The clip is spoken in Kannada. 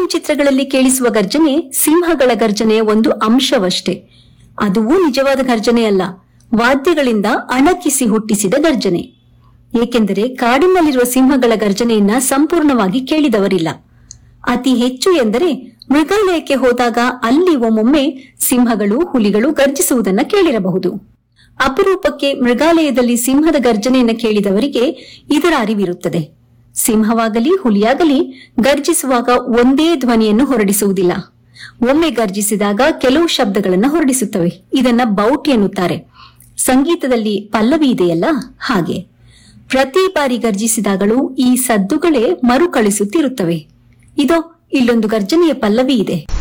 ಫಿಲ್ಮ್ ಚಿತ್ರಗಳಲ್ಲಿ ಕೇಳಿಸುವ ಗರ್ಜನೆ ಸಿಂಹಗಳ ಗರ್ಜನೆಯ ಒಂದು ಅಂಶವಷ್ಟೇ ಅದುವೂ ನಿಜವಾದ ಗರ್ಜನೆ ಅಲ್ಲ ವಾದ್ಯಗಳಿಂದ ಅಣಕಿಸಿ ಹುಟ್ಟಿಸಿದ ಗರ್ಜನೆ ಏಕೆಂದರೆ ಕಾಡಿನಲ್ಲಿರುವ ಸಿಂಹಗಳ ಗರ್ಜನೆಯನ್ನ ಸಂಪೂರ್ಣವಾಗಿ ಕೇಳಿದವರಿಲ್ಲ ಅತಿ ಹೆಚ್ಚು ಎಂದರೆ ಮೃಗಾಲಯಕ್ಕೆ ಹೋದಾಗ ಅಲ್ಲಿ ಒಮ್ಮೊಮ್ಮೆ ಸಿಂಹಗಳು ಹುಲಿಗಳು ಗರ್ಜಿಸುವುದನ್ನ ಕೇಳಿರಬಹುದು ಅಪರೂಪಕ್ಕೆ ಮೃಗಾಲಯದಲ್ಲಿ ಸಿಂಹದ ಗರ್ಜನೆಯನ್ನ ಕೇಳಿದವರಿಗೆ ಇದರ ಅರಿವಿರುತ್ತದೆ ಸಿಂಹವಾಗಲಿ ಹುಲಿಯಾಗಲಿ ಗರ್ಜಿಸುವಾಗ ಒಂದೇ ಧ್ವನಿಯನ್ನು ಹೊರಡಿಸುವುದಿಲ್ಲ ಒಮ್ಮೆ ಗರ್ಜಿಸಿದಾಗ ಕೆಲವು ಶಬ್ದಗಳನ್ನು ಹೊರಡಿಸುತ್ತವೆ ಇದನ್ನ ಬೌಟ್ ಎನ್ನುತ್ತಾರೆ ಸಂಗೀತದಲ್ಲಿ ಪಲ್ಲವಿ ಇದೆಯಲ್ಲ ಹಾಗೆ ಪ್ರತಿ ಬಾರಿ ಗರ್ಜಿಸಿದಾಗಲೂ ಈ ಸದ್ದುಗಳೇ ಮರುಕಳಿಸುತ್ತಿರುತ್ತವೆ ಇದೋ ಇಲ್ಲೊಂದು ಗರ್ಜನೆಯ ಪಲ್ಲವಿ ಇದೆ